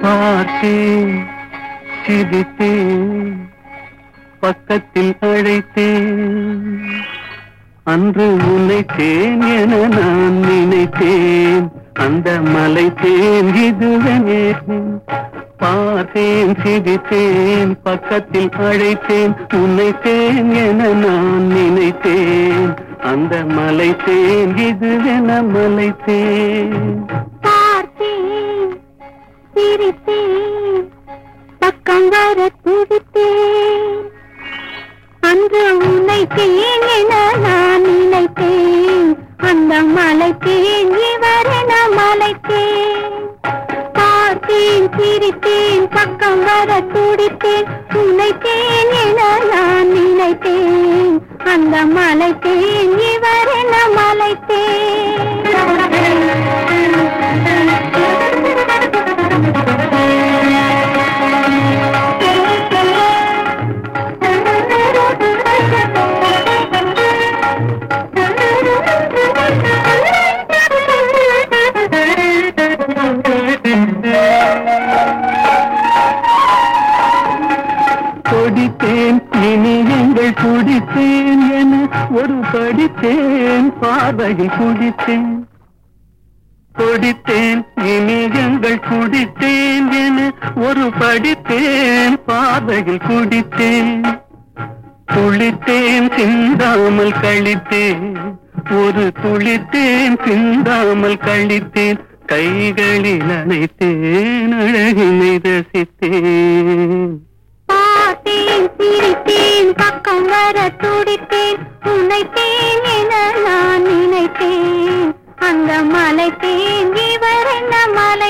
பார்த்தேன் சிரித்தேன் பக்கத்தில் அழைத்தேன் அன்று உன்னைத்தேன் என நான் நினைத்தேன் அந்த மலை தேன் இதுவனே பார்த்தேன் சிரித்தேன் பக்கத்தில் அழைத்தேன் உன்னைத்தேன் என நான் நினைத்தேன் அந்த மலை தேன் இதுவென மலை தேன் பார்த்தேன் சிரித்தேன் பக்கம் வர துடித்தேன் அன்று உன்னை தேன் என நான் நினைத்தேன் அந்த மலை தேன் இவரென மலைத்தேன் பார்த்தேன் சிரித்தேன் பக்கம் வர துடித்தேன் உன்னை தேன் என நான் நினைத்தேன் அந்த மலை தேன் இவரென கொடித்தேன் இனி எங்கள் குடித்தேன் என ஒரு படித்தேன் பார்வையில் குடித்தேன் கொடித்தேன் இனி எங்கள் குடித்தேன் என ஒரு படித்தேன் பார்வையில் குடித்தேன் துளித்தேன் சிந்தாமல் கழித்தேன் ஒரு துளித்தேன் சிந்தாமல் கழித்தேன் கைகளில் அணைத்தேன் அழகினை ரசித்தேன் பார்த்தேன் சிரித்தேன் பக்கம் வர துடித்தேன் உன்னைத்தேன் என நான் நினைத்தேன் அந்த மலை தேன் இவர் என்ன மலை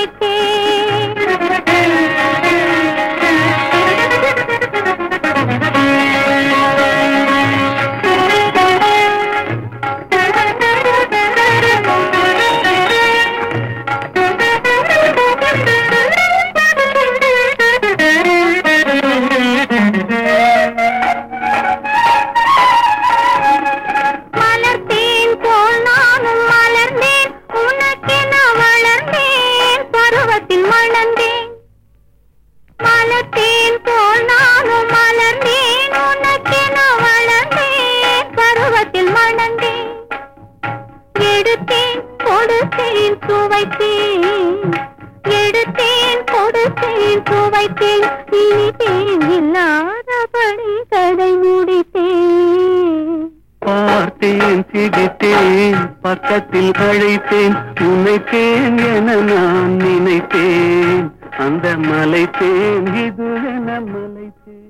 மலர்த்தேன் போல் நானும் மலர்ந்தேன் உனக்கென வளர்ந்தேன் பருவத்தில் மணந்தேன் மலர்த்தேன் போல் நானும் மலர்ந்தேன் உனக்கென வளர்ந்தேன் பருவத்தில் மணந்தேன் எடுத்தேன் கொடுத்தேன் சுவைத்தேன் எடுத்தேன் கொடுத்தேன் சுவைத்தேன் இனித்தேன் இல்லாதபடி கடை முடித்தேன் பார்த்தேன் சிரித்தேன் பக்கத்தில் அழைத்தேன் உன்னைத்தேன் என நான் நினைத்தேன் அந்த மலை தேன் இது என மலை தேன்